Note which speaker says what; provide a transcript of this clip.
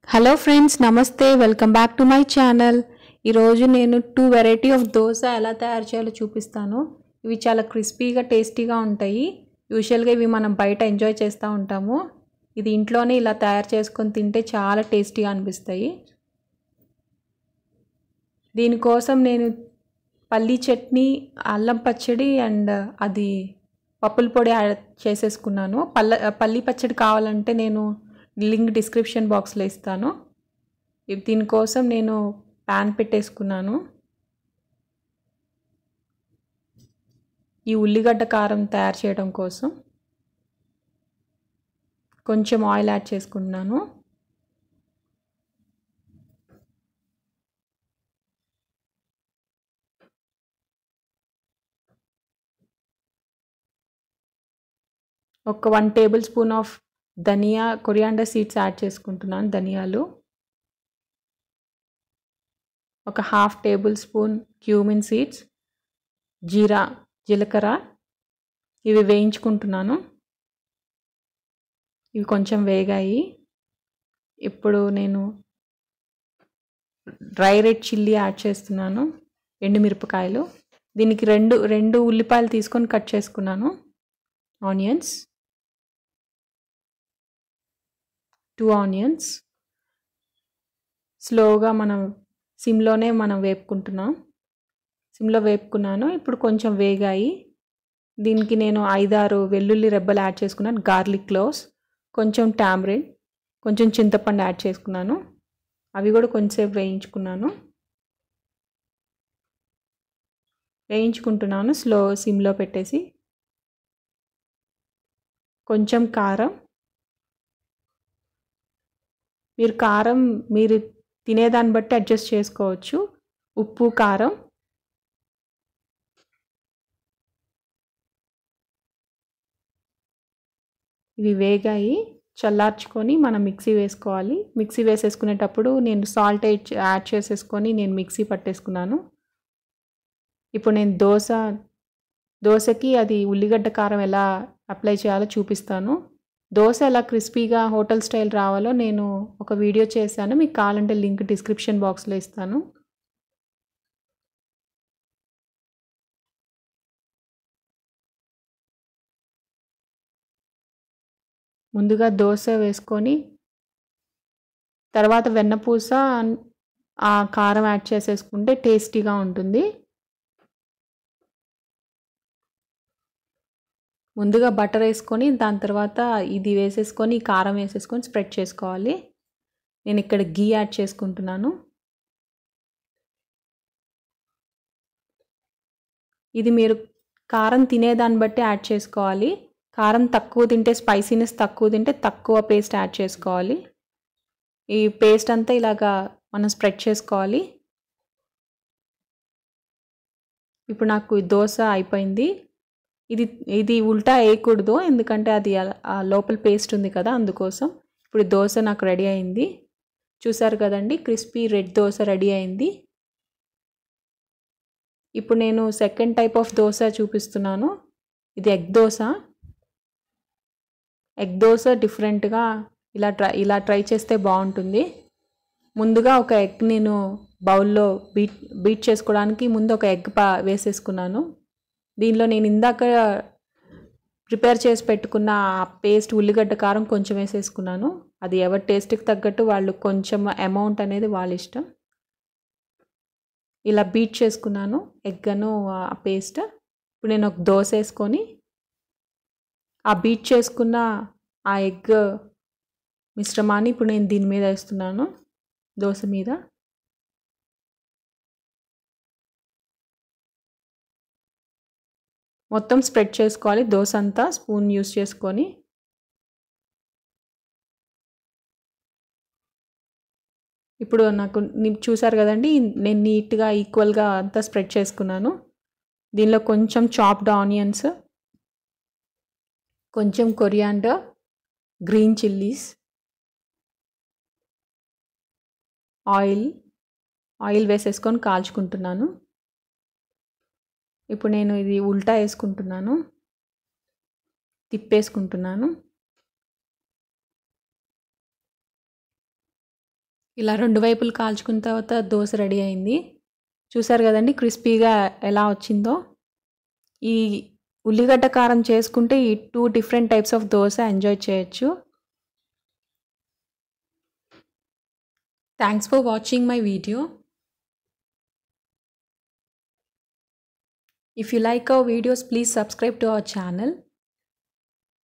Speaker 1: Hello friends నమస్తే welcome back to my channel ఈరోజు నేను టూ వెరైటీ ఆఫ్ దోశ ఎలా తయారు చేయాలో చూపిస్తాను ఇవి చాలా క్రిస్పీగా టేస్టీగా ఉంటాయి యూజువల్గా ఇవి మనం బయట ఎంజాయ్ చేస్తూ ఉంటాము ఇది ఇంట్లోనే ఇలా తయారు చేసుకొని తింటే చాలా టేస్టీగా అనిపిస్తాయి దీనికోసం నేను పల్లీ చట్నీ అల్లం పచ్చడి అండ్ అది పప్పుల పొడి యాడ్ చేసేసుకున్నాను పల్ల పల్లీ పచ్చడి కావాలంటే నేను లింక్ డిస్క్రిప్షన్ బాక్స్లో ఇస్తాను ఇవి దీనికోసం నేను ప్యాన్ పెట్టేసుకున్నాను ఈ ఉల్లిగడ్డ కారం తయారు చేయడం కోసం కొంచెం ఆయిల్ యాడ్ చేసుకుంటున్నాను ఒక one tablespoon of dhania coriander seeds add చేసుకుంటున్నాను ధనియాలు ఒక half tablespoon cumin seeds jeera జీలకర్ర ఇవి వేయించుకుంటున్నాను ఇవి కొంచెం వేగాయి ఇప్పుడు నేను డ్రై రెడ్ చిల్లీ యాడ్ చేస్తున్నాను ఎండుమిరపకాయలు దీనికి రెండు రెండు ఉల్లిపాయలు తీసుకొని కట్ చేసుకున్నాను ఆనియన్స్ టూ ఆనియన్స్ స్లోగా మనం సిమ్లోనే మనం వేపుకుంటున్నాం సిమ్లో వేపుకున్నాను ఇప్పుడు కొంచెం వేగాయి దీనికి నేను ఐదారు వెల్లుల్లి రెబ్బలు యాడ్ చేసుకున్నాను గార్లిక్ క్లోవ్స్ కొంచెం టామరిన్ కొంచెం చింతపండు యాడ్ చేసుకున్నాను అవి కూడా కొంచెంసేపు వేయించుకున్నాను వేయించుకుంటున్నాను స్లో సిమ్లో పెట్టేసి కొంచెం కారం మీరు కారం మీరు తినేదాన్ని బట్టి అడ్జస్ట్ చేసుకోవచ్చు ఉప్పు కారం ఇవి వేగాయి చల్లార్చుకొని మనం మిక్సీ వేసుకోవాలి మిక్సీ వేసేసుకునేటప్పుడు నేను సాల్ట్ యాడ్ చేసేసుకొని నేను మిక్సీ పట్టేసుకున్నాను ఇప్పుడు నేను దోశ దోశకి అది ఉల్లిగడ్డ కారం ఎలా అప్లై చేయాలో చూపిస్తాను దోశ ఎలా క్రిస్పీగా హోటల్ స్టైల్ రావాలో నేను ఒక వీడియో చేశాను మీకు కావాలంటే లింక్ డిస్క్రిప్షన్ బాక్స్లో ఇస్తాను ముందుగా దోశ వేసుకొని తర్వాత వెన్నపూస ఆ కారం యాడ్ చేసేసుకుంటే టేస్టీగా ఉంటుంది ముందుగా బటర్ వేసుకొని దాని తర్వాత ఇది వేసేసుకొని కారం వేసేసుకొని స్ప్రెడ్ చేసుకోవాలి నేను ఇక్కడ గీ యాడ్ చేసుకుంటున్నాను ఇది మీరు కారం తినేదాన్ని బట్టి యాడ్ చేసుకోవాలి కారం తక్కువ తింటే స్పైసీనెస్ తక్కువ తింటే తక్కువ పేస్ట్ యాడ్ చేసుకోవాలి ఈ పేస్ట్ అంతా ఇలాగా మనం స్ప్రెడ్ చేసుకోవాలి ఇప్పుడు నాకు దోశ అయిపోయింది ఇది ఇది ఉల్టా వేయకూడదు ఎందుకంటే అది లోపల పేస్ట్ ఉంది కదా అందుకోసం ఇప్పుడు దోశ నాకు రెడీ అయింది చూసారు కదండి క్రిస్పీ రెడ్ దోశ రెడీ అయింది ఇప్పుడు నేను సెకండ్ టైప్ ఆఫ్ దోశ చూపిస్తున్నాను ఇది ఎగ్ దోశ ఎగ్ దోశ డిఫరెంట్గా ఇలా ట్రై ఇలా ట్రై చేస్తే బాగుంటుంది ముందుగా ఒక ఎగ్ నేను బౌల్లో బీట్ బీట్ చేసుకోవడానికి ముందు ఒక ఎగ్ పా వేసేసుకున్నాను దీనిలో నేను ఇందాక ప్రిపేర్ చేసి పెట్టుకున్న ఆ పేస్ట్ ఉల్లిగడ్డ కారం కొంచెం వేసేసుకున్నాను అది ఎవరి టేస్ట్కి తగ్గట్టు వాళ్ళు కొంచెం అమౌంట్ అనేది వాళ్ళ ఇష్టం ఇలా బీట్ చేసుకున్నాను ఎగ్గను ఆ పేస్ట్ ఇప్పుడు నేను ఒక దోశ వేసుకొని ఆ బీట్ చేసుకున్న ఆ ఎగ్ మిశ్రమాన్ని ఇప్పుడు నేను దీని మీద వేస్తున్నాను దోశ మీద మొత్తం స్ప్రెడ్ చేసుకోవాలి దోశ అంతా స్పూన్ యూస్ చేసుకొని ఇప్పుడు నాకు చూసారు కదండి నేను నీట్గా ఈక్వల్గా అంతా స్ప్రెడ్ చేసుకున్నాను దీనిలో కొంచెం చాప్డ్ ఆనియన్స్ కొంచెం coriander green chillies oil oil వేసేసుకొని కాల్చుకుంటున్నాను ఇప్పుడు నేను ఇది ఉల్టా వేసుకుంటున్నాను తిప్పేసుకుంటున్నాను ఇలా రెండు వైపులు కాల్చుకున్న తర్వాత దోశ రెడీ అయింది చూసారు కదండి క్రిస్పీగా ఎలా వచ్చిందో ఈ ఉల్లిగడ్డ కారం చేసుకుంటే ఈ two different types of dosa enjoy చేయొచ్చు thanks for watching my video If you like our videos, please subscribe to our channel.